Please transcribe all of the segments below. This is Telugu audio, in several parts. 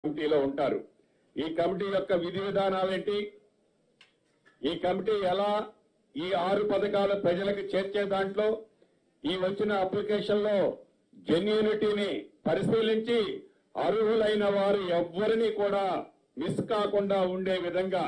కమిటీలో ఉంటారు ఈ కమిటీ యొక్క విధి విధానాలేంటి ఈ కమిటీ ఎలా ఈ ఆరు పథకాలు ప్రజలకు చేర్చే దాంట్లో ఈ వచ్చిన అప్లికేషన్ లో జెన్యూనిటీని పరిశీలించి అర్హులైన వారు ఎవ్వరిని కూడా మిస్ కాకుండా ఉండే విధంగా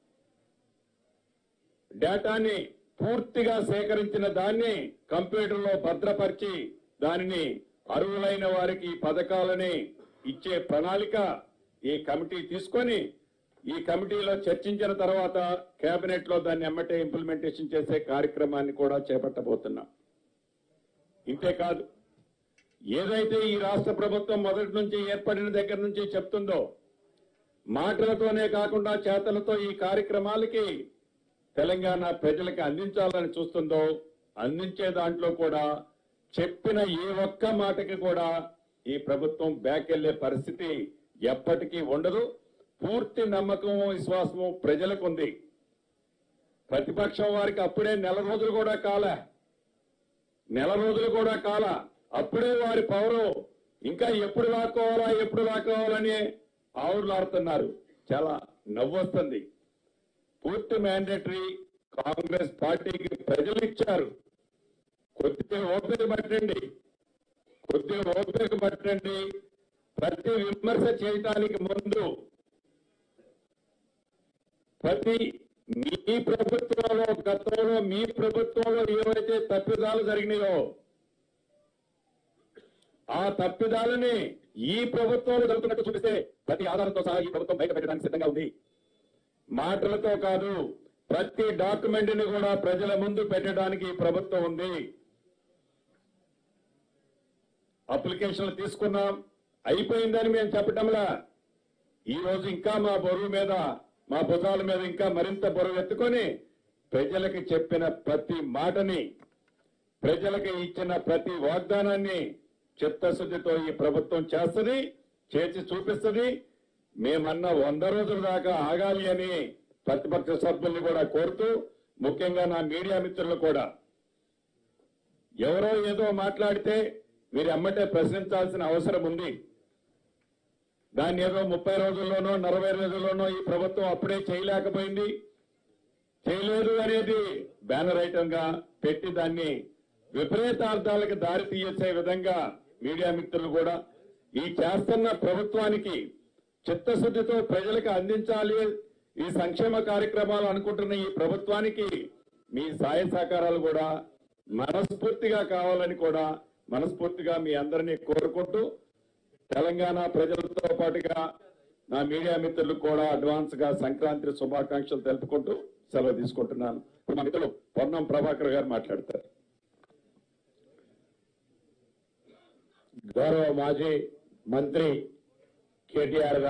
డేటాని పూర్తిగా సేకరించిన దాన్ని కంప్యూటర్లో భద్రపరిచి దానిని అర్హులైన వారికి ఈ పథకాలని ఇచ్చే ప్రణాళిక ఈ కమిటీ తీసుకొని ఈ కమిటీలో చర్చించిన తర్వాత కేబినెట్ లో దాన్ని ఎమ్మటే ఇంప్లిమెంటేషన్ చేసే కార్యక్రమాన్ని కూడా చేపట్టబోతున్నాం ఇంతే కాదు ఏదైతే ఈ రాష్ట్ర ప్రభుత్వం మొదటి నుంచి ఏర్పడిన దగ్గర నుంచి చెప్తుందో మాటలతోనే కాకుండా చేతలతో ఈ కార్యక్రమాలకి తెలంగాణ ప్రజలకు అందించాలని చూస్తుందో అందించే దాంట్లో కూడా చెప్పిన ఏ ఒక్క మాటకి కూడా ఈ ప్రభుత్వం బ్యాక్ వెళ్లే పరిస్థితి ఎప్పటికీ ఉండదు పూర్తి నమ్మకము విశ్వాసము ప్రజలకు ఉంది ప్రతిపక్షం వారికి అప్పుడే నెల రోజులు కూడా కాలే నెల రోజులు కూడా కాల అప్పుడే వారి పవరు ఇంకా ఎప్పుడు లాక్కోవాలా ఎప్పుడు లాక్కోవాలని ఆవులాడుతున్నారు చాలా నవ్వొస్తుంది పూర్తి మ్యాండేటరీ కాంగ్రెస్ పార్టీకి ప్రజలు ఇచ్చారు కొద్దిగా ఓపిక పట్టండి కొద్దిగా ఓపిక పట్టండి ప్రతి విమర్శ చేయటానికి ముందు ప్రతి మీ ప్రభుత్వంలో గతంలో మీ ప్రభుత్వంలో ఏవైతే తప్పిదాలు జరిగినాయో ఆ తప్పిదాలని ఈ ప్రభుత్వంలో జరుగుతున్నట్టు చూపిస్తే ప్రతి ఆధారంతో సహా ఈ ప్రభుత్వం బయట పెట్టడానికి సిద్ధంగా ఉంది మాటలతో కాదు ప్రతి డాక్యుమెంట్ ని కూడా ప్రజల ముందు పెట్టడానికి ఈ ప్రభుత్వం ఉంది అప్లికేషన్లు తీసుకున్నాం అయిపోయిందని మేము చెప్పటంలా ఈ రోజు ఇంకా మా బరువు మీద మా భుజాల మీద ఇంకా మరింత బరువు ఎత్తుకొని ప్రజలకు చెప్పిన ప్రతి మాటని ప్రజలకు ఇచ్చిన ప్రతి వాగ్దానాన్ని చిత్తశుద్ధితో ఈ ప్రభుత్వం చేస్తుంది చేసి చూపిస్తుంది మేమన్న వంద రోజుల దాకా ఆగాలి అని ప్రతిపక్ష సభ్యుల్ని కూడా కోరుతూ ముఖ్యంగా నా మీడియా మిత్రులు కూడా ఎవరో ఏదో మాట్లాడితే మీరు అమ్మటే ప్రశ్నించాల్సిన అవసరం ఉంది దాన్ని ఏదో ముప్పై రోజుల్లోనో నలభై రోజుల్లోనో ఈ ప్రభుత్వం అప్పుడే చేయలేకపోయింది చేయలేదు అనేది బ్యానర్ ఐటమ్ గా పెట్టి దాన్ని విపరీతార్థాలకు దారి తీయచ్చే విధంగా మీడియా మిత్రులు కూడా ఈ చేస్తున్న ప్రభుత్వానికి చిత్తశుద్ధితో ప్రజలకు అందించాలి ఈ సంక్షేమ కార్యక్రమాలు అనుకుంటున్న ఈ ప్రభుత్వానికి మీ సాయ సహకారాలు కూడా మనస్ఫూర్తిగా కావాలని కూడా మనస్ఫూర్తిగా మీ అందరినీ కోరుకుంటూ తెలంగాణ ప్రజలతో పాటుగా నా మీడియా మిత్రులకు కూడా అడ్వాన్స్ గా సంక్రాంతి శుభాకాంక్షలు తెలుపుకుంటూ సెలవు తీసుకుంటున్నాను ఇప్పుడు మా మిత్రులు పొన్నం ప్రభాకర్ గారు మాట్లాడతారు గౌరవ మాజీ మంత్రి కేటీఆర్ గారు